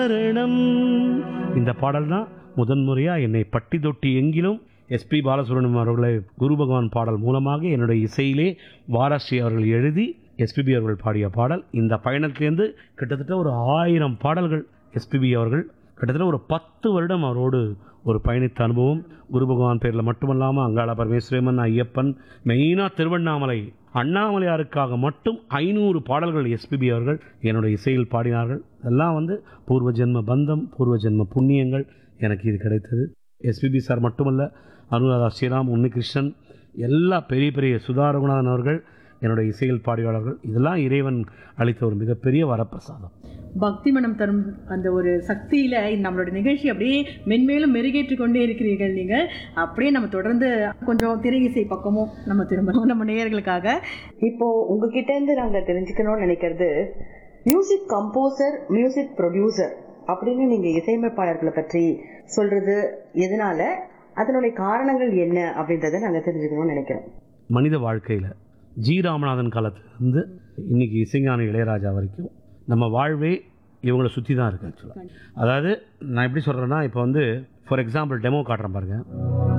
சரணம் இந்த பாடல் தான் முதன்முறையாக என்னை பட்டி தொட்டி எங்கிலும் எஸ்பி பாலசுப்ரமணியம் அவர்களை குரு பகவான் பாடல் மூலமாக என்னுடைய இசையிலே வாராஸ்ரீ அவர்கள் எழுதி எஸ்பிபி அவர்கள் பாடிய பாடல் இந்த பயணத்திலேருந்து கிட்டத்தட்ட ஒரு ஆயிரம் பாடல்கள் எஸ்பிபி அவர்கள் கிட்டத்தட்ட ஒரு பத்து வருடம் அவரோடு ஒரு பயணித்த அனுபவம் குரு பகவான் பேரில் மட்டுமல்லாமல் அங்காள பரமேஸ்வரமன் ஐயப்பன் மெயினாக திருவண்ணாமலை அண்ணாமலையாருக்காக மட்டும் ஐநூறு பாடல்கள் எஸ்பிபி அவர்கள் என்னுடைய இசையில் பாடினார்கள் இதெல்லாம் வந்து பூர்வ ஜென்ம பந்தம் பூர்வ ஜென்ம புண்ணியங்கள் எனக்கு இது கிடைத்தது எஸ்பிபி சார் மட்டுமல்ல அனுராதா ஸ்ரீராம் உன்னிகிருஷ்ணன் எல்லா பெரிய பெரிய சுதா ரகுநாதன் அவர்கள் என்னுடைய இசையில் பாடியாளர்கள் இதெல்லாம் இறைவன் அளித்த ஒரு மிகப்பெரிய வரப்பிரசாதம் பக்தி மனம் தரும் அந்த ஒரு சக்தியில நம்மளோட நிகழ்ச்சி அப்படியே மென்மேலும் மெருகேற்றி கொண்டே இருக்கிறீர்கள் நீங்கள் அப்படியே நம்ம தொடர்ந்து கொஞ்சம் திரை இசை பக்கமும் நம்ம திரும்பணும் நம்ம நேயர்களுக்காக இப்போ உங்ககிட்ட இருந்து நாங்க தெரிஞ்சுக்கணும்னு நினைக்கிறது மியூசிக் கம்போசர் மியூசிக் ப்ரொடியூசர் அப்படின்னு நீங்க இசையமைப்பாளர்களை பற்றி சொல்றது எதனால அதனுடைய காரணங்கள் என்ன அப்படின்றத நாங்க தெரிஞ்சுக்கணும்னு நினைக்கிறோம் மனித வாழ்க்கையில் ஜி ராமநாதன் காலத்துலேருந்து இன்னைக்கு இசைஞான இளையராஜா வரைக்கும் நம்ம வாழ்வே இவங்களை சுற்றி தான் இருக்குது ஆக்சுவலாக அதாவது நான் எப்படி சொல்கிறேன்னா இப்போ வந்து ஃபார் எக்ஸாம்பிள் டெமோ காட்டுறேன் பாருங்க